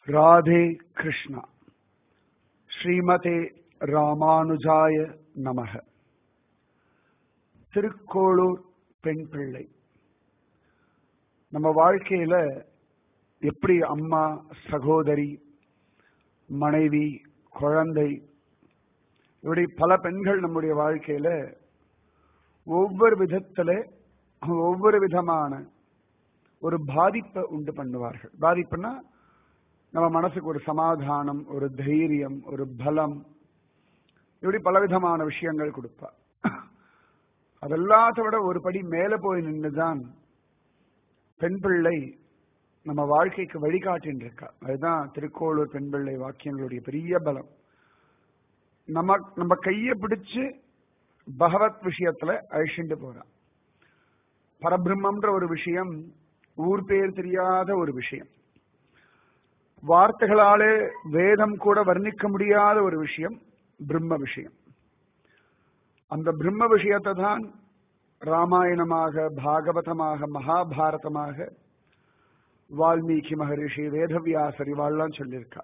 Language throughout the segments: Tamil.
ராதே கிருஷ்ணா ஸ்ரீமதே ராமானுஜாய நமக திருக்கோளூர் பெண் பிள்ளை நம்ம வாழ்க்கையில எப்படி அம்மா சகோதரி மனைவி குழந்தை இப்படி பல பெண்கள் நம்முடைய வாழ்க்கையில ஒவ்வொரு விதத்துல ஒவ்வொரு விதமான ஒரு பாதிப்பை உண்டு பண்ணுவார்கள் பாதிப்புனா நம்ம மனசுக்கு ஒரு சமாதானம் ஒரு தைரியம் ஒரு பலம் இப்படி பலவிதமான விஷயங்கள் கொடுப்பா அதெல்லாத்த விட ஒரு படி மேல போய் நின்றுதான் பெண் பிள்ளை நம்ம வாழ்க்கைக்கு வழிகாட்டின்னு இருக்கா அதுதான் திருக்கோளூர் பெண் பிள்ளை வாக்கியங்களுடைய பெரிய பலம் நம்ம நம்ம கைய பிடிச்சு பகவத் விஷயத்துல அழிச்சுட்டு போறான் பரபிரம்மன்ற ஒரு விஷயம் ஊர் பேர் தெரியாத ஒரு விஷயம் வார்த்தைகளாலே வேதம் கூட வர்ணிக்க முடியாத ஒரு விஷயம் பிரம்ம விஷயம் அந்த பிரம்ம விஷயத்தை தான் ராமாயணமாக பாகவதமாக மகாபாரதமாக வால்மீகி மகரிஷி வேதவியாசர் இவாள்லாம் சொல்லியிருக்கா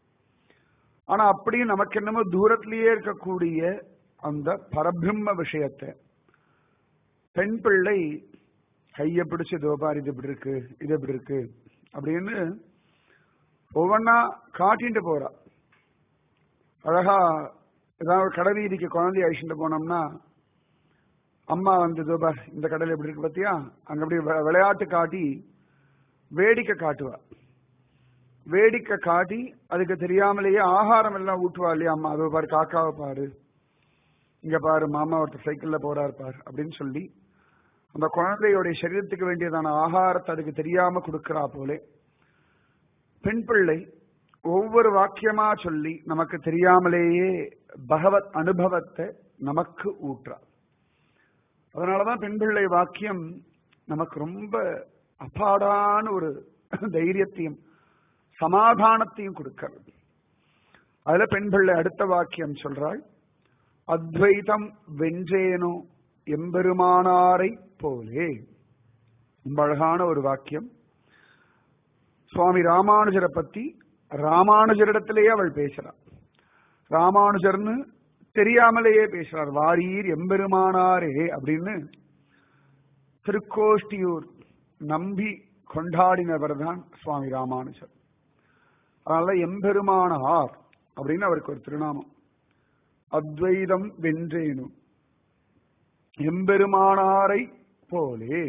ஆனா அப்படியும் நமக்கு என்னமோ தூரத்திலேயே இருக்கக்கூடிய அந்த பரபிரம்ம விஷயத்தை பெண் பிள்ளை கைய பிடிச்சு தோபார் இது இப்படி இருக்கு இது இப்படி இருக்கு அப்படின்னு ஒவ்வொன்னா காட்டிட்டு போறா அழகா ஏதாவது ஒரு கடை வீதிக்கு குழந்தைய அழிச்சுட்டு போனோம்னா அம்மா வந்து தோபார் இந்த கடையில் எப்படி இருக்கு பத்தியா அங்க அப்படி விளையாட்டு காட்டி வேடிக்கை காட்டுவா வேடிக்கை காட்டி அதுக்கு தெரியாமலேயே ஆகாரம் எல்லாம் ஊட்டுவா இல்லையா அம்மா அதோ பாரு காக்காவை பாரு இங்க பாரு மாமா ஒருத்தர் சைக்கிள்ல போறாரு பாரு அப்படின்னு சொல்லி அந்த குழந்தையோடைய சரீரத்துக்கு வேண்டியதான ஆகாரத்தை அதுக்கு தெரியாம கொடுக்கிறா போலே பெண் பிள்ளை ஒவ்வொரு வாக்கியமா சொல்லி நமக்கு தெரியாமலேயே பகவத் அனுபவத்தை நமக்கு ஊற்றா அதனாலதான் பெண் பிள்ளை வாக்கியம் நமக்கு ரொம்ப அப்பாடான ஒரு தைரியத்தையும் சமாதானத்தையும் கொடுக்கிறது அதுல பெண் பிள்ளை அடுத்த வாக்கியம் சொல்றாள் அத்வைதம் வென்றேனோ எம்பெருமானாரை போலே ரொம்ப அழகான ஒரு வாக்கியம் சுவாமி ராமானுஜரை பத்தி ராமானுஜரிடத்திலேயே அவள் பேசுறாள் ராமானுஜர்னு தெரியாமலேயே பேசுறார் வாரீர் எம்பெருமானாரே அப்படின்னு திருக்கோஷ்டியூர் நம்பி கொண்டாடினவர் தான் சுவாமி ராமானுஜர் அதனால எம்பெருமானார் அப்படின்னு அவருக்கு ஒரு திருநாமம் அத்வைதம் வென்றேனு எம்பெருமானாரை போலே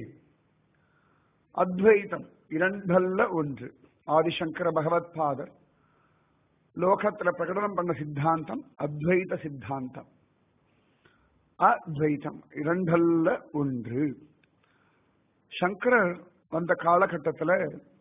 அத்வைதம் இரண்டல்ல ஒன்று ஆதிசங்கர பகவத் பாதர் லோகத்துல பிரகடனம் பண்ண சித்தாந்தம் அத்வைத சித்தாந்தம் அத்வைதம் இரண்டல்ல ஒன்று சங்கரர் வந்த காலகட்டத்தில்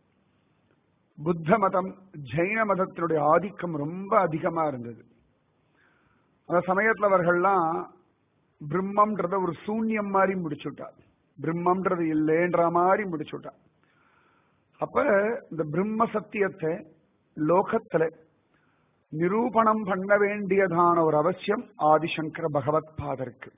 புத்த மதம் ஜெயின மதத்தினுடைய ஆதிக்கம் ரொம்ப அதிகமா இருந்தது அந்த சமயத்தில் அவர்கள்லாம் பிரம்மம்ன்றத ஒரு சூன்யம் மாதிரி முடிச்சுட்டார் பிரம்மம்ன்றது இல்லைன்ற மாதிரி முடிச்சுட்டார் அப்ப இந்த பிரம்ம சத்தியத்தை லோகத்துல நிரூபணம் பண்ண வேண்டியதான ஒரு அவசியம் ஆதிசங்கர பகவத் பாதருக்கு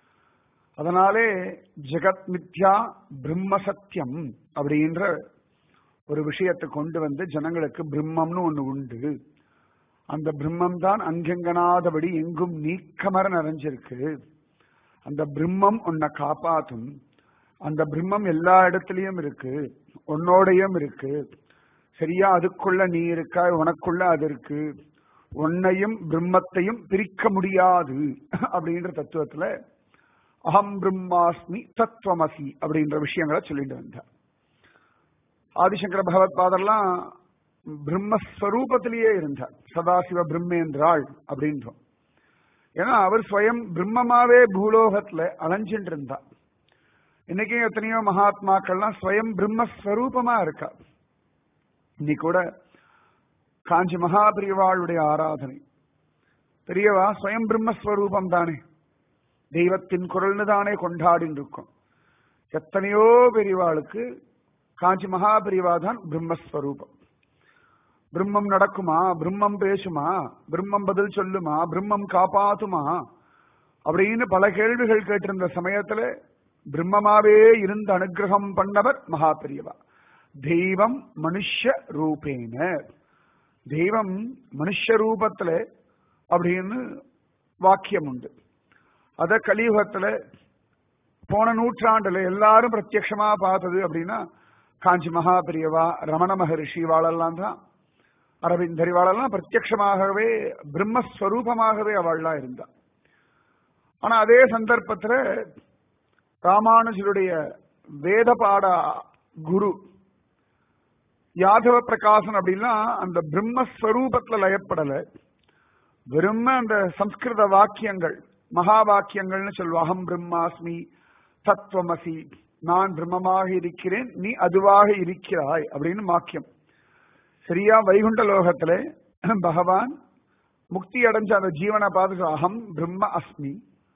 அதனாலே ஜெகத் மித்யா பிரம்ம சத்தியம் அப்படின்ற ஒரு விஷயத்தை கொண்டு வந்து ஜனங்களுக்கு பிரம்மம்னு ஒண்ணு உண்டு அந்த பிரம்மம் தான் அங்கெங்கனாதபடி எங்கும் நீக்கமர நிறைஞ்சிருக்கு அந்த பிரம்மம் உன்னை காப்பாத்தும் அந்த பிரம்மம் எல்லா இடத்துலயும் இருக்கு உன்னோடையும் இருக்கு சரியா அதுக்குள்ள நீ இருக்கா உனக்குள்ள அது இருக்கு உன்னையும் பிரம்மத்தையும் பிரிக்க முடியாது அப்படின்ற தத்துவத்துல அகம் பிரம்மாஸ்மி தத்துவமசி அப்படின்ற விஷயங்களை சொல்லிட்டு வந்தார் ஆதிசங்கர பகவத் பாதர்லாம் பிரம்மஸ்வரூபத்திலேயே இருந்தார் சதாசிவ பிரம்மேந்திராள் அப்படின்றோம் ஏன்னா அவர் ஸ்வயம் பிரம்மமாவே பூலோகத்துல அலைஞ்சிட்டு இருந்தார் இன்னைக்கு எத்தனையோ மகாத்மாக்கள்லாம் ஸ்வயம் பிரம்மஸ்வரூபமா இருக்கா இன்னைக்கு கூட காஞ்சி மகாபிரிவாளுடைய ஆராதனை பெரியவா ஸ்வயம் பிரம்மஸ்வரூபம் தானே தெய்வத்தின் குரல்னு தானே கொண்டாடின்னு இருக்கும் எத்தனையோ பெரியவாளுக்கு காஞ்சி மகாபிரிவா தான் பிரம்மஸ்வரூபம் பிரம்மம் நடக்குமா பிரம்மம் பேசுமா பிரம்மம் பதில் சொல்லுமா பிரம்மம் காப்பாத்துமா அப்படின்னு பல கேள்விகள் கேட்டிருந்த சமயத்துல பிரம்மமாவே இருந்து அனுகிரகம் பண்ணவர் மகா பெரியவா தெய்வம் மனுஷ ரூபேன தெய்வம் மனுஷ ரூபத்துல அப்படின்னு வாக்கியம் உண்டு அத கலியுகத்துல போன நூற்றாண்டுல எல்லாரும் பிரத்யட்சமா பார்த்தது அப்படின்னா காஞ்சி மகாபிரியவா ரமண மகரிஷி வாழெல்லாம் தான் அரவிந்தரி வாழெல்லாம் பிரத்யட்சமாகவே பிரம்மஸ்வரூபமாகவே அவள்லாம் இருந்தா ஆனா அதே சந்தர்ப்பத்துல ராமானுஜருடைய வேத பாட குரு யாதவ பிரகாசன் அப்படின்னா அந்த பிரம்மஸ்வரூபத்துல லயப்படல வெறும் அந்த சம்ஸ்கிருத வாக்கியங்கள் மகா வாக்கியங்கள்னு சொல்லுவோம் அகம் பிரம்மாஸ்மி தத்துவமசி நான் பிரம்மமாக இருக்கிறேன் நீ அதுவாக இருக்கிறாய் அப்படின்னு வாக்கியம் சரியா வைகுண்ட லோகத்துல பகவான் முக்தி அடைஞ்ச அந்த ஜீவனை பார்த்து அகம் பிரம்ம அஸ்மி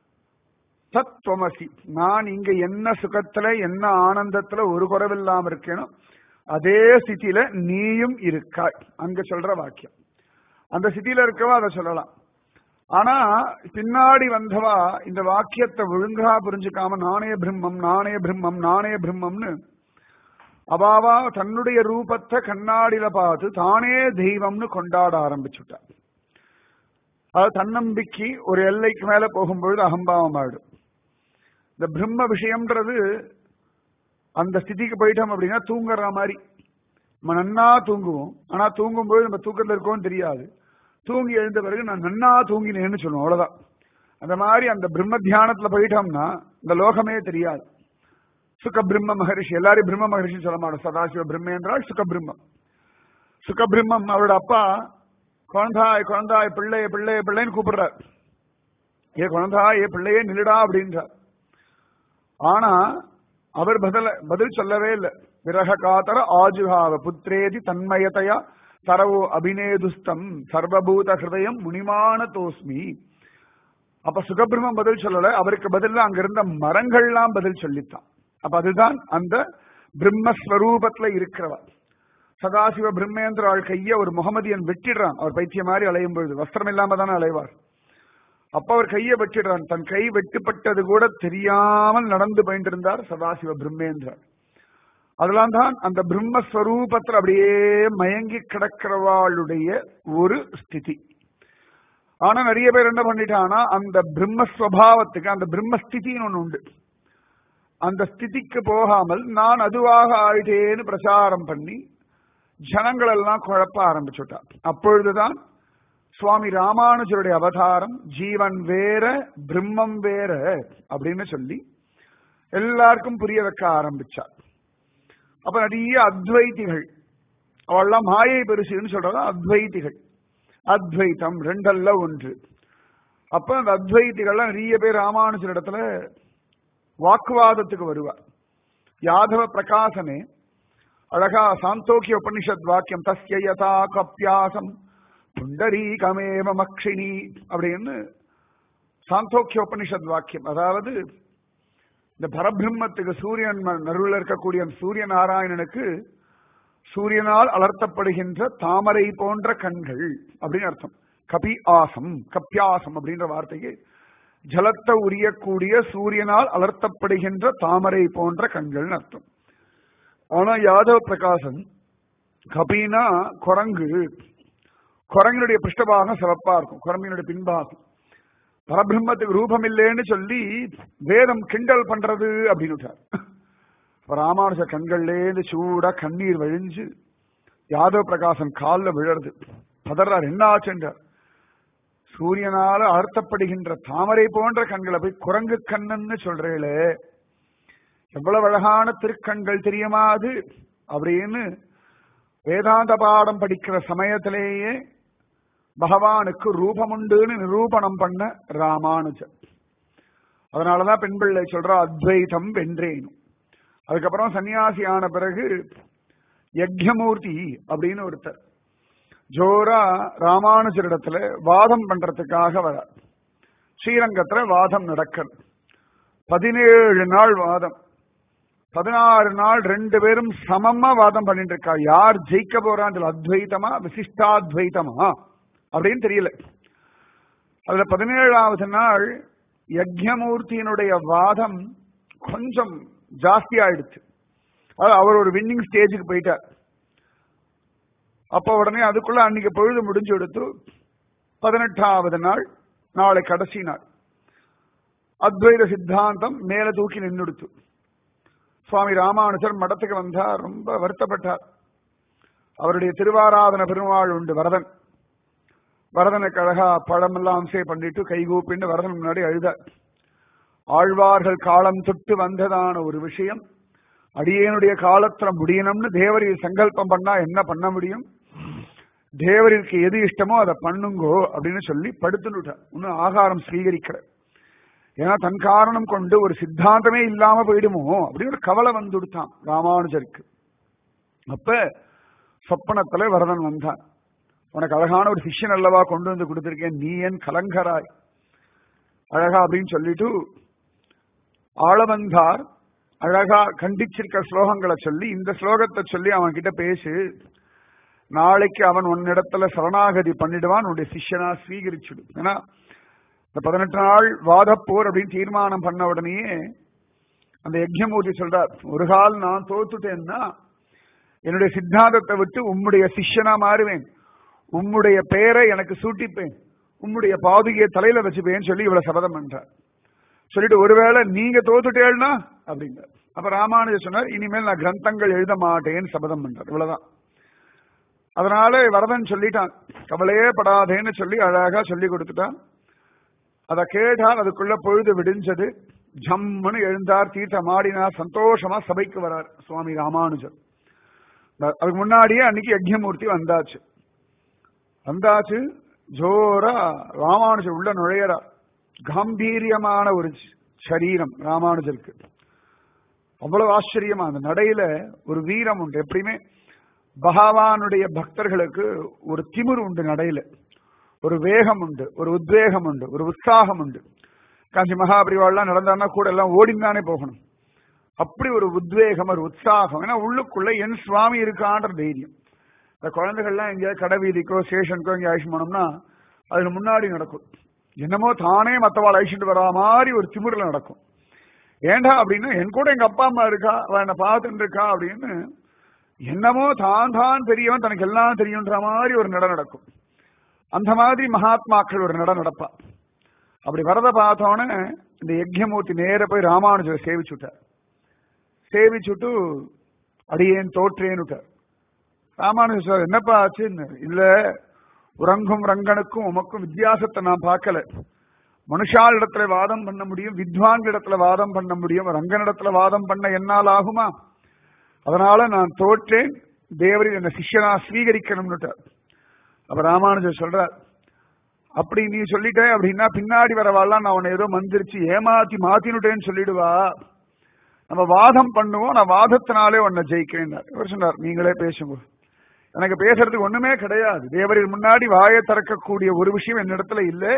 தத்துவமசி நான் இங்க என்ன சுகத்துல என்ன ஆனந்தத்துல ஒரு குறைவில்லாம இருக்கேனோ அதே ஸ்திதியில நீயும் இருக்காய் அங்க சொல்ற வாக்கியம் அந்த ஸ்திதியில இருக்கவா அதை சொல்லலாம் ஆனா பின்னாடி வந்தவா இந்த வாக்கியத்தை ஒழுங்கா புரிஞ்சுக்காம நானே பிரம்மம் நானே பிரம்மம் நானே பிரம்மம்னு அவாவா தன்னுடைய ரூபத்தை கண்ணாடியில பார்த்து தானே தெய்வம்னு கொண்டாட ஆரம்பிச்சுட்டா அது தன்னம்பிக்கை ஒரு எல்லைக்கு மேல போகும்பொழுது அகம்பாவம் ஆயிடும் இந்த பிரம்ம விஷயம்ன்றது அந்த ஸ்திதிக்கு போயிட்டோம் அப்படின்னா தூங்குற மாதிரி நம்ம நன்னா தூங்குவோம் ஆனா தூங்கும்போது நம்ம தூக்கத்துல இருக்கோம்னு தெரியாது தூங்கி எழுந்த பிறகு நான் நன்னா தூங்கினேன்னு சொல்லுவோம் அவ்வளவுதான் அந்த மாதிரி அந்த பிரம்ம தியானத்துல போயிட்டோம்னா இந்த லோகமே தெரியாது சுக பிரம்ம மகரிஷி எல்லாரையும் பிரம்ம மகரிஷி சொல்ல மாட்டோம் சதாசிவ பிரம்ம என்றால் சுக பிரம்மம் சுக பிரம்மம் அவரோட அப்பா குழந்தாய் குழந்தாய் பிள்ளை பிள்ளை பிள்ளைன்னு கூப்பிடுறார் ஏ குழந்தாய் ஏ பிள்ளையே நில்லுடா அப்படின்றார் ஆனா அவர் பதில பதில் சொல்லவே இல்லை விரக காத்தர ஆஜுகாவ புத்திரேதி தன்மயதையா தரவோ அபிநேதுஸ்தம் சர்வபூத ஹிருதயம் முனிமான தோஸ்மி அப்ப சுகபிரமம் பதில் சொல்லல அவருக்கு பதில் அங்க இருந்த மரங்கள்லாம் பதில் சொல்லித்தான் அப்ப அதுதான் அந்த பிரம்மஸ்வரூபத்துல இருக்கிறவர் சதாசிவ பிரம்மேந்திர ஆள் கைய ஒரு முகமதியன் வெட்டிடுறான் அவர் பைத்திய மாதிரி அலையும் பொழுது வஸ்திரம் இல்லாம தானே அலைவார் அப்ப அவர் கையை வெட்டிடுறான் தன் கை வெட்டுப்பட்டது கூட தெரியாமல் நடந்து போயிட்டு இருந்தார் சதாசிவ பிரம்மேந்திரன் அதெல்லாம் தான் அந்த பிரம்மஸ்வரூபத்தில் அப்படியே மயங்கி கிடக்கிறவாளுடைய ஒரு ஸ்திதி ஆனா நிறைய பேர் என்ன பண்ணிட்டானா அந்த பிரம்மஸ்வபாவத்துக்கு அந்த பிரம்மஸ்திதின்னு ஒண்ணு உண்டு அந்த ஸ்திதிக்கு போகாமல் நான் அதுவாக ஆயிட்டேன்னு பிரச்சாரம் பண்ணி ஜனங்கள் எல்லாம் குழப்ப ஆரம்பிச்சுட்டார் அப்பொழுதுதான் சுவாமி ராமானுஜருடைய அவதாரம் ஜீவன் வேற பிரம்மம் வேற அப்படின்னு சொல்லி எல்லாருக்கும் புரிய வைக்க ஆரம்பிச்சார் அப்ப நிறைய அத்வைதிகள் அவெல்லாம் மாயை பெருசுன்னு சொல்றது அத்வைதிகள் அத்வைத்தம் ரெண்டல்ல ஒன்று அப்ப அந்த அத்வைதிகள்லாம் நிறைய பேர் ராமானுஜர் இடத்துல வாக்குவாதத்துக்கு வருவார் யாதவ பிரகாசனே அழகா சாந்தோக்கிய உபனிஷத் வாக்கியம் தஸ்ய யதா கப்பியாசம் புண்டரீகமேவ மக்ஷினி அப்படின்னு சாந்தோக்கிய உபனிஷத் வாக்கியம் அதாவது இந்த பரபிரம்மத்துக்கு சூரியன் நடுவில் இருக்கக்கூடிய சூரிய நாராயணனுக்கு சூரியனால் அலர்த்தப்படுகின்ற தாமரை போன்ற கண்கள் அப்படின்னு அர்த்தம் கபி ஆசம் கப்பியாசம் அப்படின்ற வார்த்தைக்கு ஜலத்தை உரியக்கூடிய சூரியனால் அலர்த்தப்படுகின்ற தாமரை போன்ற கண்கள்னு அர்த்தம் ஆனா யாதவ பிரகாசன் கபினா குரங்கு குரங்கினுடைய பிருஷ்டபாகம் சிவப்பா இருக்கும் குரங்கினுடைய பின்பாகம் பரபிரம்மத்துக்கு ரூபம் இல்லைன்னு சொல்லி வேதம் கிண்டல் பண்றது அப்படின்னு ராமானுஜ கண்கள்லேருந்து சூடா கண்ணீர் வழிஞ்சு யாதவ பிரகாசன் காலில் விழறது பதறார் என்ன ஆச்சுன்றார் சூரியனால அர்த்தப்படுகின்ற தாமரை போன்ற கண்களை போய் குரங்கு கண்ணன்னு சொல்றேளே எவ்வளவு அழகான திருக்கண்கள் தெரியுமா அது அப்படின்னு வேதாந்த பாடம் படிக்கிற சமயத்திலேயே பகவானுக்கு ரூபமுண்டுன்னு நிரூபணம் பண்ண ராமானுஜர் அதனாலதான் பெண் பிள்ளை சொல்றா அத்வைதம் வென்றேனும் அதுக்கப்புறம் சன்னியாசி ஆன பிறகு யக்ஞமூர்த்தி அப்படின்னு ஒருத்தர் ஜோரா ராமானுஜரிடத்துல வாதம் பண்றதுக்காக வர ஸ்ரீரங்கத்துல வாதம் நடக்கிறது பதினேழு நாள் வாதம் பதினாறு நாள் ரெண்டு பேரும் சமமா வாதம் பண்ணிட்டு இருக்கா யார் ஜெயிக்க போறான்னு அத்வைத்தமா விசிஷ்டாத்வைத்தமா அப்படின்னு தெரியல அதுல பதினேழாவது நாள் யக்ஞமூர்த்தியினுடைய வாதம் கொஞ்சம் ஜாஸ்தி ஆயிடுச்சு அது அவர் ஒரு வின்னிங் ஸ்டேஜுக்கு போயிட்டார் அப்ப உடனே அதுக்குள்ள அன்னைக்கு பொழுது முடிஞ்சு எடுத்து பதினெட்டாவது நாள் நாளை கடைசி நாள் அத்வைத சித்தாந்தம் மேல தூக்கி நின்றுடுத்து சுவாமி ராமானுஜர் மடத்துக்கு வந்தார் ரொம்ப வருத்தப்பட்டார் அவருடைய திருவாராதன பெருமாள் உண்டு வரதன் வரதனுக்கு அழகா பழமெல்லாம் அம்சை பண்ணிட்டு கைகூப்பின்னு வரதன் முன்னாடி அழுதார் ஆழ்வார்கள் காலம் தொட்டு வந்ததான ஒரு விஷயம் அடியேனுடைய காலத்துல முடியணும்னு தேவரில் சங்கல்பம் பண்ணா என்ன பண்ண முடியும் தேவருக்கு எது இஷ்டமோ அதை பண்ணுங்கோ அப்படின்னு சொல்லி படுத்துட்டார் இன்னும் ஆகாரம் ஸ்வீகரிக்கிற ஏன்னா தன் காரணம் கொண்டு ஒரு சித்தாந்தமே இல்லாம போயிடுமோ அப்படின்னு ஒரு கவலை வந்துடுத்தான் ராமானுஜருக்கு அப்ப சொப்பனத்துல வரதன் வந்தான் உனக்கு அழகான ஒரு சிஷ்யன் அல்லவா கொண்டு வந்து கொடுத்திருக்கேன் நீ என் கலங்கராய் அழகா அப்படின்னு சொல்லிட்டு ஆளவந்தார் அழகா கண்டிச்சிருக்க ஸ்லோகங்களை சொல்லி இந்த ஸ்லோகத்தை சொல்லி அவன் கிட்ட பேசு நாளைக்கு அவன் உன்னிடத்துல சரணாகதி பண்ணிடுவான் உன்னுடைய சிஷ்யனா ஸ்வீகரிச்சுடு ஏன்னா இந்த பதினெட்டு நாள் வாதப்போர் அப்படின்னு தீர்மானம் பண்ண உடனேயே அந்த யஜ்யமூர்த்தி சொல்றார் ஒரு கால் நான் தோத்துட்டேன்னா என்னுடைய சித்தாந்தத்தை விட்டு உம்முடைய சிஷ்யனா மாறுவேன் உம்முடைய பெயரை எனக்கு சூட்டிப்பேன் உம்முடைய பாதுகையை தலையில வச்சுப்பேன்னு சொல்லி இவ்வளவு சபதம் பண்றார் சொல்லிட்டு ஒருவேளை நீங்க தோத்துட்டேன்னா அப்படிங்க அப்ப ராமானுஜர் சொன்னார் இனிமேல் நான் கிரந்தங்கள் எழுத மாட்டேன்னு சபதம் பண்றார் இவ்வளவுதான் அதனால வரதன் சொல்லிட்டான் கவலையே படாதேன்னு சொல்லி அழகா சொல்லி கொடுத்துட்டான் அதை கேட்டால் அதுக்குள்ள பொழுது விடிஞ்சது ஜம்முன்னு எழுந்தார் தீர்த்தம் ஆடினார் சந்தோஷமா சபைக்கு வரார் சுவாமி ராமானுஜர் அதுக்கு முன்னாடியே அன்னைக்கு யஜ்யமூர்த்தி வந்தாச்சு வந்தாச்சு ஜோரா ராமானுஜர் உள்ள நுழையறார் கம்பீரியமான ஒரு சரீரம் ராமானுஜருக்கு அவ்வளவு ஆச்சரியமா அந்த நடையில ஒரு வீரம் உண்டு எப்படியுமே பகவானுடைய பக்தர்களுக்கு ஒரு திமிர் உண்டு நடையில ஒரு வேகம் உண்டு ஒரு உத்வேகம் உண்டு ஒரு உற்சாகம் உண்டு காஞ்சி மகாபிரிவாள்லாம் நடந்தான்னா கூட எல்லாம் ஓடிந்தானே போகணும் அப்படி ஒரு உத்வேகம் ஒரு உற்சாகம் ஏன்னா உள்ளுக்குள்ள என் சுவாமி இருக்கான்ற தைரியம் இந்த குழந்தைகள்லாம் எங்கேயாவது கடை வீதிக்கோ ஸ்டேஷனுக்கோ எங்கேயா அழிச்சு போனோம்னா அதுல முன்னாடி நடக்கும் என்னமோ தானே மத்தவாள் அழிச்சுட்டு வரா மாதிரி ஒரு திமிரில் நடக்கும் ஏண்டா அப்படின்னா என் கூட எங்க அப்பா அம்மா இருக்கா அவ என்ன பார்த்துட்டு இருக்கா அப்படின்னு என்னமோ தான் தான் பெரியவன் தனக்கு எல்லாம் தெரியுன்ற மாதிரி ஒரு நட நடக்கும் அந்த மாதிரி மகாத்மாக்கள் ஒரு நட நடப்பா அப்படி வரத பார்த்தோன்னே இந்த யஜ்யமூர்த்தி நேர போய் ராமானுஜரை சேவிச்சுட்டார் சேவிச்சுட்டு அடியேன் தோற்றேன்னுட்டார் ராமானுஜர் சார் என்னப்பா ஆச்சுன்னு இல்ல உறங்கும் ரங்கனுக்கும் உமக்கும் வித்தியாசத்தை நான் பார்க்கல மனுஷால் இடத்துல வாதம் பண்ண முடியும் வித்வான் இடத்துல வாதம் பண்ண முடியும் ரங்கனிடத்துல வாதம் பண்ண என்னால் ஆகுமா அதனால நான் தோற்றேன் தேவரில் என்ன சிஷ்யனா ஸ்வீகரிக்கணும்னுட்டார் அப்ப ராமானுஜர் சொல்றார் அப்படி நீ சொல்லிட்டே அப்படின்னா பின்னாடி வரவாள்லாம் நான் உன்னை ஏதோ மந்திரிச்சு ஏமாத்தி மாத்தினுட்டேன்னு சொல்லிடுவா நம்ம வாதம் பண்ணுவோம் நான் வாதத்தினாலே உன்னை ஜெயிக்கிறேன் இவர் சொன்னார் நீங்களே பேசுங்க எனக்கு பேசுறதுக்கு ஒண்ணுமே கிடையாது தேவரில் முன்னாடி வாயை திறக்கக்கூடிய ஒரு விஷயம் என்னிடத்துல இல்லை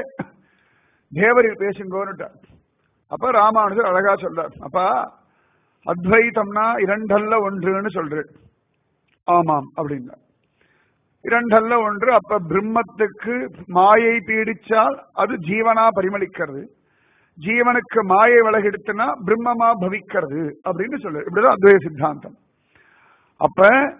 தேவரில் பேசுங்கோன்னுட்டார் அப்ப ராமானுஜர் அழகா சொல்றார் அப்பா அத்வைத்தம்னா இரண்டல்ல ஒன்றுன்னு சொல்றேன் ஆமாம் அப்படின்னா இரண்டல்ல ஒன்று அப்ப பிரம்மத்துக்கு மாயை பீடிச்சால் அது ஜீவனா பரிமளிக்கிறது ஜீவனுக்கு மாயை விலகெடுத்துனா பிரம்மமா பவிக்கிறது அப்படின்னு சொல்லு இப்படிதான் அத்வைத சித்தாந்தம் அப்ப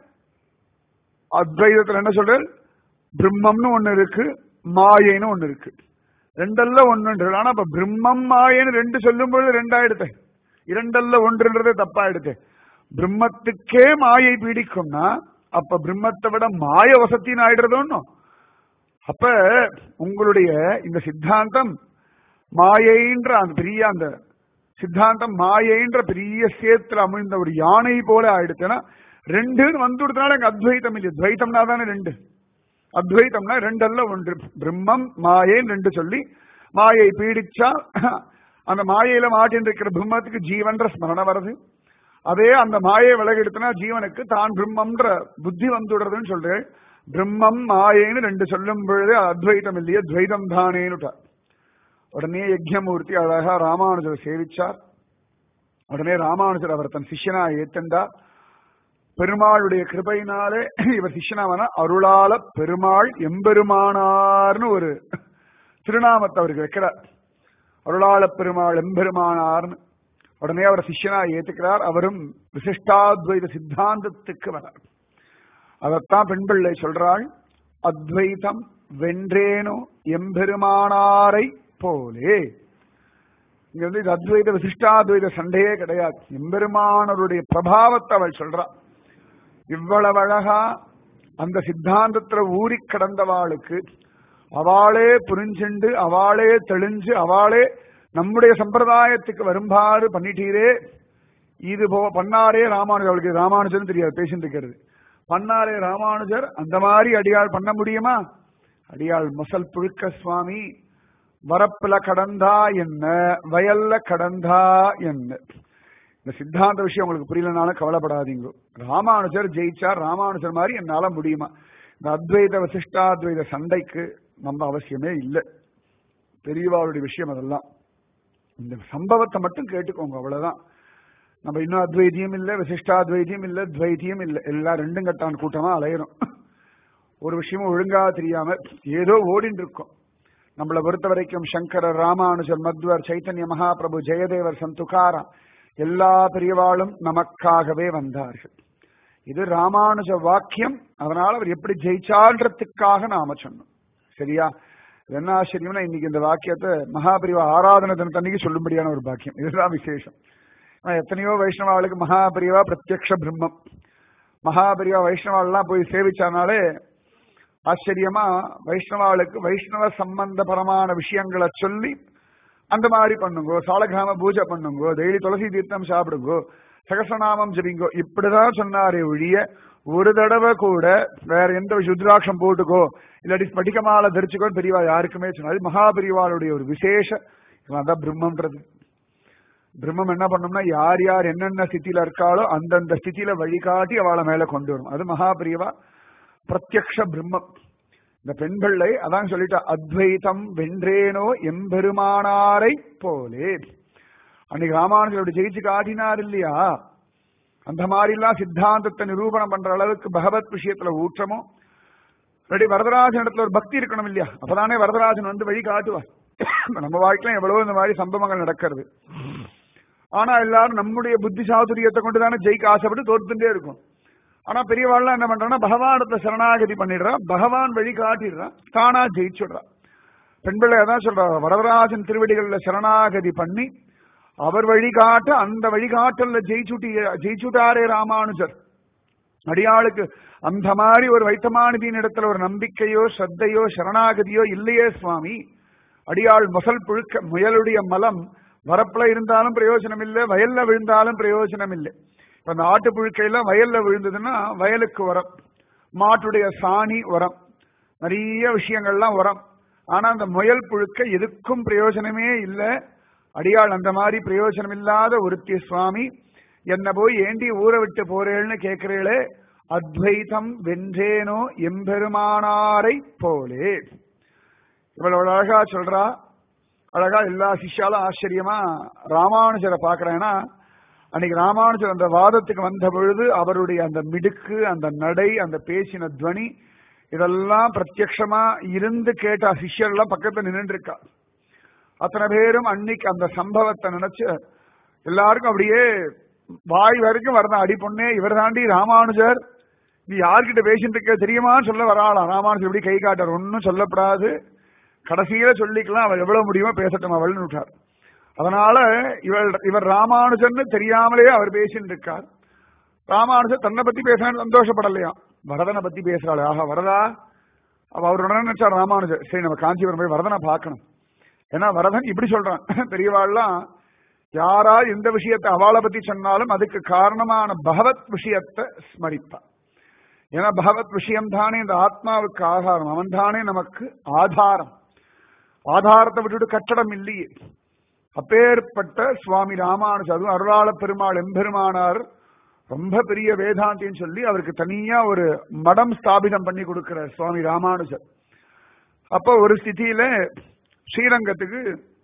அத்வைதத்துல என்ன சொல்ற பிரம்மம்னு ஒண்ணு இருக்கு மாயைன்னு ஒண்ணு இருக்கு ரெண்டல்ல ஒன்று ஆனா இப்ப பிரம்மம் மாயன்னு ரெண்டு சொல்லும் பொழுது ரெண்டாயிடுத்து இரண்டல்ல ஒன்றுன்றது தப்பாயிடுது பிரம்மத்துக்கே மாயை பீடிக்கும்னா அப்ப பிரம்மத்தை விட மாய வசத்தின்னு ஆயிடுறது ஒண்ணும் அப்ப உங்களுடைய இந்த சித்தாந்தம் மாயைன்ற அந்த பெரிய அந்த சித்தாந்தம் மாயைன்ற பெரிய சேத்துல அமிழ்ந்த ஒரு யானை போல ஆயிடுச்சுன்னா ரெண்டுன்னு வந்து கொடுத்தனால எங்க அத்வைத்தம் இல்லை துவைத்தம்னா தானே ரெண்டு அத்வைத்தம்னா ரெண்டல்ல ஒன்று பிரம்மம் மாயேன்னு ரெண்டு சொல்லி மாயை பீடிச்சா அந்த மாயையில மாட்டின் இருக்கிற பிரம்மத்துக்கு ஜீவன்ற ஸ்மரணம் வருது அதே அந்த மாயை விலகெடுத்தனா ஜீவனுக்கு தான் பிரம்மன்ற புத்தி வந்துடுறதுன்னு சொல்றேன் பிரம்மம் மாயேன்னு ரெண்டு சொல்லும் பொழுது அத்வைத்தம் இல்லையே துவைதம் தானேன்னுட்டார் உடனே யஜ்யமூர்த்தி அழகா ராமானுஜர் சேவிச்சார் உடனே ராமானுஜர் அவர் தன் சிஷ்யனா ஏத்தண்டா பெருமாளுடைய கிருபையினாலே இவர் சிஷ்யனாவன அருளால பெருமாள் எம்பெருமானார்னு ஒரு திருநாமத்தை அவருக்கு வைக்கிறார் அருளாள பெருமாள் எம்பெருமானார்னு உடனே அவர் சிஷ்யனா ஏத்துக்கிறார் அவரும் விசிஷ்டாத்வைத சித்தாந்தத்துக்கு வரார் அதைத்தான் பெண் பிள்ளை சொல்றாள் அத்வைதம் வென்றேனோ எம்பெருமானாரை போலே இங்க வந்து இது அத்வைத விசிஷ்டாத்வைத சண்டையே கிடையாது எம்பெருமானருடைய பிரபாவத்தை அவள் சொல்றா இவ்வளவு அழகா அந்த சித்தாந்தத்துல ஊறி கிடந்தவாளுக்கு அவளே புரிஞ்சுண்டு அவளே தெளிஞ்சு அவளே நம்முடைய சம்பிரதாயத்துக்கு வரும்பாறு பண்ணிட்டீரே இது போ பண்ணாரே ராமானுஜர் அவளுக்கு ராமானுஜர்னு தெரியாது பேசிட்டு இருக்கிறது பண்ணாரே ராமானுஜர் அந்த மாதிரி அடியாள் பண்ண முடியுமா அடியாள் மசல் புழுக்க சுவாமி வரப்புல கடந்தா என்ன வயல்ல கடந்தா என்ன இந்த சித்தாந்த விஷயம் உங்களுக்கு புரியலனாலும் கவலைப்படாதீங்க ராமானுஜர் ஜெயிச்சார் ராமானுஜர் மாதிரி என்னால முடியுமா இந்த அத்வைத வசிஷ்டாத்வைத சண்டைக்கு நம்ம அவசியமே இல்லை பெரியவாளுடைய விஷயம் அதெல்லாம் இந்த சம்பவத்தை மட்டும் கேட்டுக்கோங்க அவ்வளவுதான் நம்ம இன்னும் அத்வைத்தியம் இல்லை விசிஷ்டாத்வைத்தியம் இல்லை துவைத்தியம் இல்லை எல்லாம் ரெண்டும் கட்டான் கூட்டமா அலையிறோம் ஒரு விஷயமும் ஒழுங்கா தெரியாம ஏதோ ஓடின்னு இருக்கோம் நம்மளை பொறுத்த வரைக்கும் சங்கரர் ராமானுஜர் மத்வர் சைத்தன்ய மகாபிரபு ஜெயதேவர் சந்துகாரா எல்லா பெரியவாளும் நமக்காகவே வந்தார்கள் இது ராமானுஜ வாக்கியம் அதனால அவர் எப்படி ஜெயிச்சான்றதுக்காக நாம சொன்னோம் சரியா இது என்ன ஆச்சரியம்னா இன்னைக்கு இந்த வாக்கியத்தை மகாபிரிவா ஆராதனை தினத்தன்னைக்கு சொல்லும்படியான ஒரு பாக்கியம் இதுதான் விசேஷம் ஆனா, எத்தனையோ வைஷ்ணவாளுக்கு மகாபிரிவா பிரத்யக்ஷ பிரம்மம் மகாபிரிவா வைஷ்ணவாள்லாம் போய் சேவிச்சானாலே ஆச்சரியமா வைஷ்ணவாளுக்கு வைஷ்ணவ சம்பந்தபரமான விஷயங்களை சொல்லி அந்த மாதிரி பண்ணுங்கோ சாலகிராம பூஜை பண்ணுங்கோ டெய்லி துளசி தீர்த்தம் சாப்பிடுங்கோ சகசநாமம் ஜபிங்கோ இப்படிதான் சொன்னாரே ஒழிய ஒரு தடவை கூட வேற எந்த சுத்ராட்சம் போட்டுக்கோ இல்லாட்டி ஸ்படிகமால தரிச்சுக்கோ பெரியவா யாருக்குமே சொன்னாரு மகாபெரிவாளுடைய ஒரு விசேஷ அதான் பிரம்மன்றது பிரம்மம் என்ன பண்ணும்னா யார் யார் என்னென்ன ஸ்திதியில இருக்காளோ அந்தந்த ஸ்திதியில வழிகாட்டி அவளை மேல கொண்டு வரும் அது மகாபிரியவா பிரத்யக்ஷ பிரம்மம் இந்த பெண்களை அதான் சொல்லிட்டா அத்வைதம் வென்றேனோ எம்பெருமானாரை போலே அன்னைக்கு ராமானுஜரோட ஜெயிச்சு காட்டினார் இல்லையா அந்த மாதிரிலாம் சித்தாந்தத்தை நிரூபணம் பண்ற அளவுக்கு பகவத் விஷயத்துல ஊற்றமோ ரெடி வரதராஜன் இடத்துல ஒரு பக்தி இருக்கணும் இல்லையா அப்பதானே வரதராஜன் வந்து வழி காட்டுவார் நம்ம வாழ்க்கையில எவ்வளவோ இந்த மாதிரி சம்பவங்கள் நடக்கிறது ஆனா எல்லாரும் நம்முடைய புத்தி சாதுரியத்தை கொண்டு தானே ஜெயிக்க ஆசைப்பட்டு தோத்துட்டே இருக்கும் ஆனா பெரியவாள்லாம் என்ன பண்றான்னா பகவானத்தை சரணாகதி பண்ணிடுறா பகவான் வழி காட்டிடுறான் தானா ஜெயிச்சுடுறா பெண்பிள்ளை அதான் சொல்றா வரதராஜன் திருவடிகள்ல சரணாகதி பண்ணி அவர் வழிகாட்ட அந்த வழிகாட்டல்ல ஜெயிச்சுட்டி ஜெயிச்சுட்டாரே ராமானுஜர் அடியாளுக்கு அந்த மாதிரி ஒரு வைத்தமானதியின் இடத்துல ஒரு நம்பிக்கையோ ஸ்ரத்தையோ சரணாகதியோ இல்லையே சுவாமி அடியாள் முசல் புழுக்க முயலுடைய மலம் வரப்புல இருந்தாலும் பிரயோஜனம் இல்லை வயல்ல விழுந்தாலும் பிரயோஜனம் இல்லை இப்ப அந்த ஆட்டு புழுக்கையில வயல்ல விழுந்ததுன்னா வயலுக்கு உரம் மாட்டுடைய சாணி உரம் நிறைய விஷயங்கள்லாம் உரம் ஆனா அந்த முயல் புழுக்க எதுக்கும் பிரயோஜனமே இல்லை அடியாள் அந்த மாதிரி பிரயோஜனம் இல்லாத ஒருத்தி சுவாமி என்ன போய் ஏண்டி ஊற விட்டு போறேன்னு கேட்கிறீளே அத்வைதம் வென்றேனோ எம்பெருமானாரை போலே இவ்வளவு அழகா சொல்றா அழகா எல்லா சிஷ்யாலும் ஆச்சரியமா ராமானுஜரை பாக்குறேன்னா அன்னைக்கு ராமானுஜர் அந்த வாதத்துக்கு வந்த பொழுது அவருடைய அந்த மிடுக்கு அந்த நடை அந்த பேசின துவனி இதெல்லாம் பிரத்யக்ஷமா இருந்து கேட்ட சிஷ்யர்லாம் பக்கத்துல நின்று இருக்கா அத்தனை பேரும் அன்னைக்கு அந்த சம்பவத்தை நினைச்சு எல்லாருக்கும் அப்படியே வாய் வரைக்கும் வரதான் அடி பொண்ணே இவர் தாண்டி ராமானுஜர் நீ யார்கிட்ட பேசிட்டு இருக்க தெரியுமான்னு சொல்ல வராளாம் ராமானுஜர் இப்படி கை காட்டார் ஒன்னும் சொல்லப்படாது கடைசியில சொல்லிக்கலாம் அவர் எவ்வளவு முடியுமோ பேசட்டும் அவள்னு விட்டார் அதனால இவர் இவர் ராமானுஜர்னு தெரியாமலே அவர் பேசிட்டு இருக்கார் ராமானுஜர் தன்னை பத்தி பேசினா சந்தோஷப்படலையா வரதனை பத்தி பேசுறாள் ஆஹா வரதா அவ அவர் உடனே நினைச்சார் ராமானுஜர் சரி நம்ம காஞ்சிபுரம் போய் வரதனை பார்க்கணும் ஏன்னா வரதன் இப்படி சொல்றான் பெரியவாள்லாம் யாரா எந்த விஷயத்தை அவளை பத்தி சொன்னாலும் அதுக்கு காரணமான பகவத் விஷயத்தை ஸ்மரிப்பான் ஏன்னா பகவத் விஷயம் தானே இந்த ஆத்மாவுக்கு ஆதாரம் அவன் தானே நமக்கு ஆதாரம் ஆதாரத்தை விட்டுட்டு கட்டடம் இல்லையே அப்பேற்பட்ட சுவாமி ராமானுஜர் அதுவும் அருளாள பெருமாள் எம்பெருமானார் ரொம்ப பெரிய வேதாந்தின்னு சொல்லி அவருக்கு தனியா ஒரு மடம் ஸ்தாபிதம் பண்ணி கொடுக்கிற சுவாமி ராமானுஜர் அப்போ ஒரு ஸ்திதியில ஸ்ரீரங்கத்துக்கு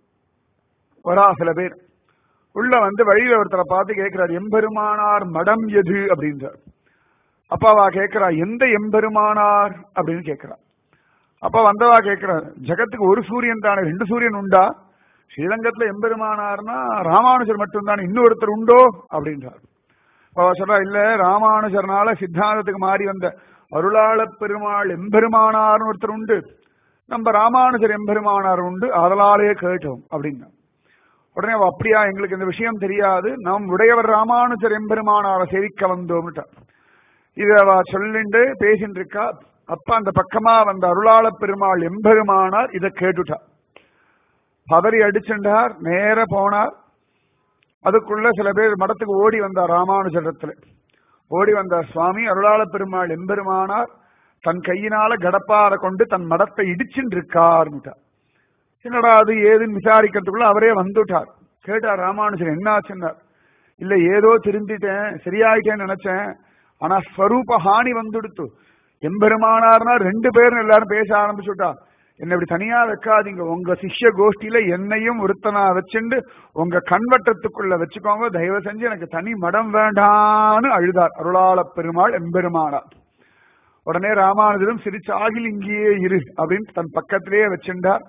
வரா சில பேர் உள்ள வந்து வழியில ஒருத்தரை பார்த்து கேட்கிறார் எம்பெருமானார் மடம் எது அப்படின்றார் அப்ப அவ கேட்கிறா எந்த எம்பெருமானார் அப்படின்னு கேட்கிறா அப்ப வந்தவா கேட்கிறார் ஜெகத்துக்கு ஒரு சூரியன் தானே ரெண்டு சூரியன் உண்டா ஸ்ரீரங்கத்துல எம்பெருமானார்னா ராமானுஜர் மட்டும்தானே இன்னொருத்தர் உண்டோ அப்படின்றார் அவ சொல்றா இல்ல ராமானுஜர்னால சித்தாந்தத்துக்கு மாறி வந்த அருளாள பெருமாள் எம்பெருமானார்னு ஒருத்தர் உண்டு நம்ம ராமானுஜர் எம்பெருமானார் உண்டு அதனாலே கேட்டோம் அப்படின்னா உடனே அவ அப்படியா எங்களுக்கு இந்த விஷயம் தெரியாது நம் உடையவர் ராமானுஜர் எம்பெருமானாரை சேவிக்க வந்தோம்ட்டார் இத அவ சொல்லிண்டு பேசிட்டு இருக்கா அப்ப அந்த பக்கமா வந்த அருளாள பெருமாள் எம்பெருமானார் இத கேட்டுட்டா பதறி அடிச்சுட்டார் நேர போனார் அதுக்குள்ள சில பேர் மடத்துக்கு ஓடி வந்தார் ராமானுஜரத்துல ஓடி வந்தார் சுவாமி அருளாள பெருமாள் எம்பெருமானார் தன் கையினால கடப்பார கொண்டு தன் மடத்தை இடிச்சுட்டு இருக்காருன்னுட்டார் என்னடா அது ஏதுன்னு விசாரிக்கிறதுக்குள்ள அவரே வந்துட்டார் கேட்டார் ராமானுஜர் என்ன ஆச்சுன்னார் இல்ல ஏதோ திருந்திட்டேன் சரியாயிட்டேன்னு நினைச்சேன் ஆனா ஸ்வரூப ஹானி வந்துடுத்து எம்பெருமானார்னா ரெண்டு பேரும் எல்லாரும் பேச ஆரம்பிச்சுட்டா என்ன இப்படி தனியா வைக்காதீங்க உங்க சிஷ்ய கோஷ்டியில என்னையும் ஒருத்தனா வச்சுண்டு உங்க கண்வட்டத்துக்குள்ள வச்சுக்கோங்க தயவு செஞ்சு எனக்கு தனி மடம் வேண்டான்னு அழுதார் அருளாள பெருமாள் எம்பெருமானார் உடனே ராமானுஜரும் சிரிச்சு ஆகில் இங்கேயே இரு அப்படின்னு தன் பக்கத்திலேயே வச்சிருந்தார்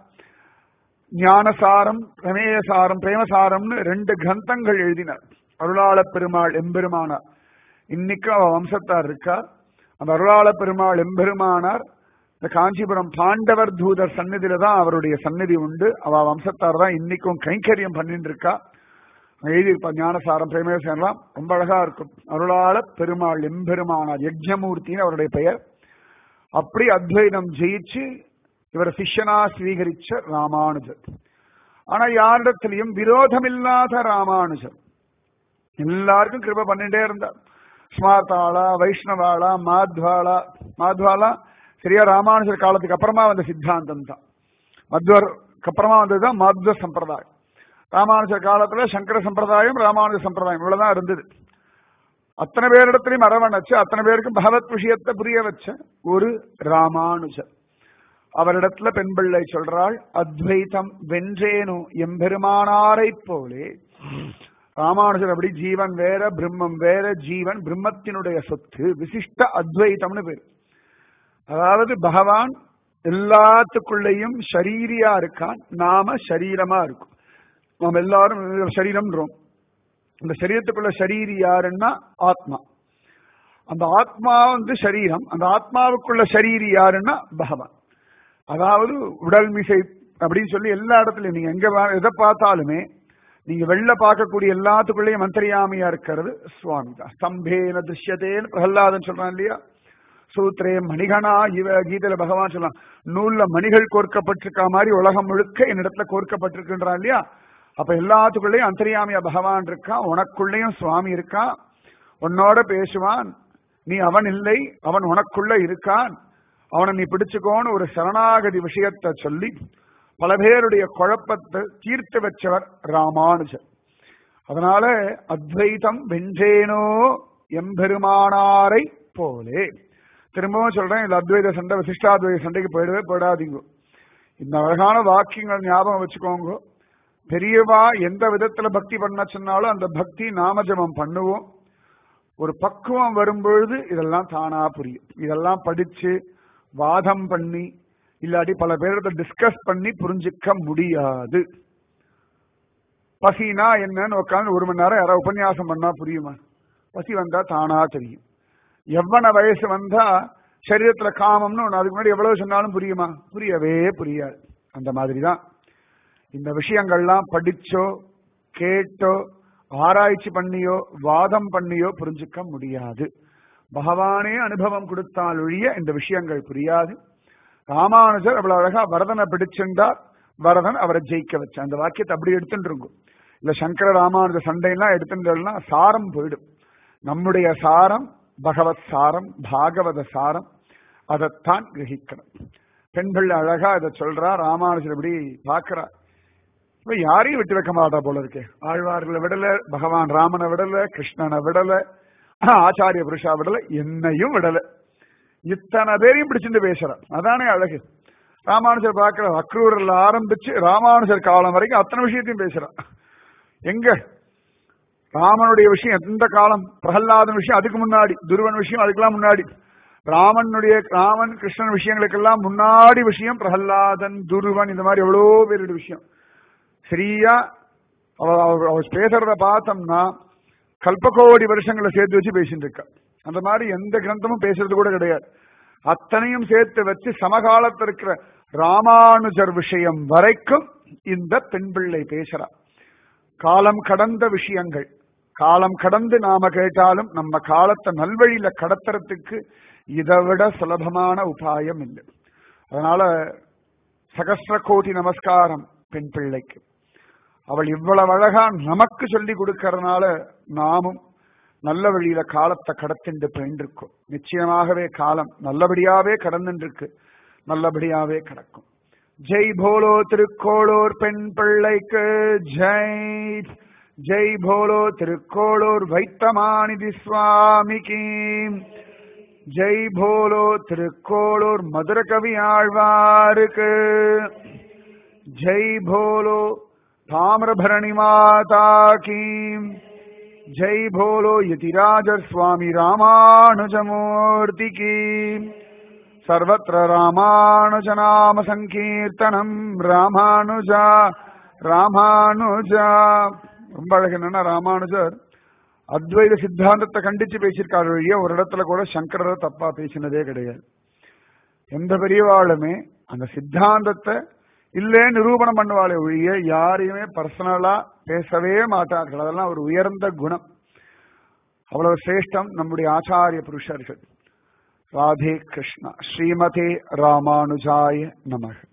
ஞானசாரம் பிரமேயசாரம் பிரேமசாரம்னு ரெண்டு கிரந்தங்கள் எழுதினார் அருளாள பெருமாள் எம்பெருமானார் இன்னைக்கும் அவ வம்சத்தார் இருக்கா அந்த அருளாள பெருமாள் எம்பெருமானார் இந்த காஞ்சிபுரம் பாண்டவர் தூதர் சந்நிதியில தான் அவருடைய சந்நிதி உண்டு அவ வம்சத்தார் தான் இன்னைக்கும் கைங்கரியம் பண்ணிட்டு இருக்கா எழுதியிருப்பா ஞானசாரம் பிரேமேசன்லாம் ரொம்ப அழகா இருக்கும் அருளாள பெருமாள் எம்பெருமானார் யஜ்ஞமூர்த்தின்னு அவருடைய பெயர் அப்படி அத்வைதம் ஜெயிச்சு இவர் சிஷ்யனா ஸ்வீகரிச்ச ராமானுஜர் ஆனா யாரிடத்திலையும் விரோதமில்லாத ராமானுஜர் எல்லாருக்கும் கிருப பண்ணிட்டே இருந்தார் ஸ்மார்த்தாளா வைஷ்ணவாளா மாத்வாளா மாத்வாலா சரியா ராமானுஜர் காலத்துக்கு அப்புறமா வந்த சித்தாந்தம் தான் மத்வருக்கு அப்புறமா வந்ததுதான் மாத்வ சம்பிரதாயம் ராமானுஜர் காலத்துல சங்கர சம்பிரதாயம் ராமானுஜ சம்பிரதாயம் இவ்வளவுதான் இருந்தது அத்தனை பேரிடத்திலையும் அரவணைச்சு அத்தனை பேருக்கும் பகவத் விஷயத்தை புரிய வச்ச ஒரு ராமானுஜர் அவரிடத்துல பெண் பிள்ளை சொல்றாள் அத்வைதம் வென்றேனோ எம்பெருமானாரை போலே ராமானுஜர் அப்படி ஜீவன் வேற பிரம்மம் வேற ஜீவன் பிரம்மத்தினுடைய சொத்து விசிஷ்ட அத்வைதம்னு பேரு அதாவது பகவான் எல்லாத்துக்குள்ளேயும் ஷரீரியா இருக்கான் நாம சரீரமா இருக்கும் நாம் எல்லாரும் சரீரம்ன்றோம் இந்த சரீரத்துக்குள்ள ஷரீரி யாருன்னா ஆத்மா அந்த ஆத்மா வந்து சரீரம் அந்த ஆத்மாவுக்குள்ள ஷரீரி யாருன்னா பகவான் அதாவது உடல் மிசை அப்படின்னு சொல்லி எல்லா இடத்துலயும் நீங்க எங்க வா- எதை பார்த்தாலுமே நீங்க வெளில பார்க்கக்கூடிய எல்லாத்துக்குள்ளேயும் மந்திரியாமையா இருக்கிறது சுவாமி தான் ஸ்தம்பேன திருஷ்யத்தேன்னு பிரகலாதன் சொல்றான் இல்லையா சூத்ரே மணிகனா இவ கீதையில பகவான் சொல்லலாம் நூல்ல மணிகள் கோர்க்கப்பட்டிருக்க மாதிரி உலகம் முழுக்க என்னிடத்துல கோர்க்கப்பட்டிருக்குன்றான் இல்லையா அப்ப எல்லாத்துக்குள்ளேயும் அந்தரியாமியா பகவான் இருக்கான் உனக்குள்ளேயும் சுவாமி இருக்கான் உன்னோட பேசுவான் நீ அவன் இல்லை அவன் உனக்குள்ள இருக்கான் அவனை நீ பிடிச்சுக்கோன்னு ஒரு சரணாகதி விஷயத்தை சொல்லி பல பேருடைய குழப்பத்தை தீர்த்து வச்சவர் ராமானுஜர் அதனால அத்வைதம் வென்றேனோ எம்பெருமானாரை போலே திரும்பவும் சொல்றேன் இந்த அத்வைத சண்டை விசிஷ்டாத்வைத சண்டைக்கு போயிடவே போயிடாதீங்க இந்த அழகான வாக்கியங்கள் ஞாபகம் வச்சுக்கோங்க பெரியவா எந்த விதத்துல பக்தி பண்ண சொன்னாலும் அந்த பக்தி நாமஜபம் பண்ணுவோம் ஒரு பக்குவம் வரும்பொழுது இதெல்லாம் தானா புரியும் இதெல்லாம் படிச்சு வாதம் பண்ணி இல்லாட்டி பல பேர்கிட்ட டிஸ்கஸ் பண்ணி புரிஞ்சுக்க முடியாது பசினா என்னன்னு உட்காந்து ஒரு மணி நேரம் யாராவது உபன்யாசம் பண்ணா புரியுமா பசி வந்தா தானா தெரியும் எவ்வளவு வயசு வந்தா சரீரத்துல காமம்னு ஒண்ணு அதுக்கு முன்னாடி எவ்வளவு சொன்னாலும் புரியுமா புரியவே புரியாது அந்த மாதிரிதான் இந்த விஷயங்கள்லாம் படிச்சோ கேட்டோ ஆராய்ச்சி பண்ணியோ வாதம் பண்ணியோ புரிஞ்சுக்க முடியாது பகவானே அனுபவம் கொடுத்தால் ஒழிய இந்த விஷயங்கள் புரியாது ராமானுஜர் அவ்வளவு அழகா வரதனை பிடிச்சிருந்தார் வரதன் அவரை ஜெயிக்க வச்சான் அந்த வாக்கியத்தை அப்படி எடுத்துட்டு இருக்கும் இல்ல சங்கர ராமானுஜ சண்டையெல்லாம் எடுத்துட்டோம்னா சாரம் போயிடும் நம்முடைய சாரம் பகவத் சாரம் பாகவத சாரம் அதைத்தான் கிரகிக்கணும் பெண்கள் அழகா இதை சொல்றா ராமானுஜர் இப்படி பாக்குறா இப்ப யாரையும் விட்டு வைக்க மாட்டா போல இருக்கே ஆழ்வார்களை விடல பகவான் ராமனை விடல கிருஷ்ணனை விடல ஆச்சாரிய புருஷா விடல என்னையும் விடல இத்தனை பேரையும் பிடிச்சிட்டு பேசுற அதானே அழகு ராமானுஜர் பார்க்கிற அக்ரூரில் ஆரம்பிச்சு ராமானுஜர் காலம் வரைக்கும் அத்தனை விஷயத்தையும் பேசுறான் எங்க ராமனுடைய விஷயம் எந்த காலம் பிரகலாதன் விஷயம் அதுக்கு முன்னாடி துருவன் விஷயம் அதுக்கெல்லாம் முன்னாடி ராமனுடைய ராமன் கிருஷ்ணன் விஷயங்களுக்கெல்லாம் முன்னாடி விஷயம் பிரகலாதன் துருவன் இந்த மாதிரி எவ்வளோ பேருடைய விஷயம் சரியா அவ அவ- அவ பேசுறத பார்த்தோம்னா கல்பகோடி வருஷங்களை சேர்த்து வச்சு பேசிட்டு இருக்கா அந்த மாதிரி எந்த கிரந்தமும் பேசுறது கூட கிடையாது அத்தனையும் சேர்த்து வச்சு சமகாலத்தில் இருக்கிற ராமானுஜர் விஷயம் வரைக்கும் இந்த பெண் பிள்ளை பேசுறா காலம் கடந்த விஷயங்கள் காலம் கடந்து நாம கேட்டாலும் நம்ம காலத்தை நல்வழியில கடத்துறதுக்கு இதை விட சுலபமான உபாயம் இல்லை அதனால சகஸ்ர கோடி நமஸ்காரம் பெண் பிள்ளைக்கு அவள் இவ்வளவு அழகா நமக்கு சொல்லி கொடுக்கறதுனால நாமும் நல்ல வழியில காலத்தை கடத்திண்டு போயின்றிருக்கும் நிச்சயமாகவே காலம் நல்லபடியாவே கடந்துருக்கு நல்லபடியாவே கிடக்கும் ஜெய் போலோ திருக்கோளூர் பெண் பிள்ளைக்கு ஜெய் ஜெய் போலோ திருக்கோளூர் வைத்தமானிதி சுவாமிக்கு ஜெய் போலோ திருக்கோளூர் மதுர கவி ஆழ்வாருக்கு ஜெய் போலோ தாமிரபரணி மாதா கீ ஜெய் போலோ யதிராஜர் சுவாமி ராமானுஜமூர்த்தி கீ सर्वत्र रामानुजनाम சங்கீர்த்தனம் ராமானுஜா ராமானுஜா ரொம்ப அழகு என்னன்னா ராமானுஜர் அத்வைத சித்தாந்தத்தை கண்டிச்சு பேசியிருக்காரு வழிய ஒரு இடத்துல கூட சங்கரரை தப்பா பேசினதே கிடையாது எந்த பெரியவாளுமே அந்த சித்தாந்தத்தை இல்லே நிரூபணம் பண்ணுவாளே ஒழிய யாரையுமே பர்சனலா பேசவே மாட்டார்கள் அதெல்லாம் ஒரு உயர்ந்த குணம் அவ்வளவு சிரேஷ்டம் நம்முடைய ஆச்சாரிய புருஷர்கள் ராதே கிருஷ்ணா ஸ்ரீமதே ராமானுஜாய நமக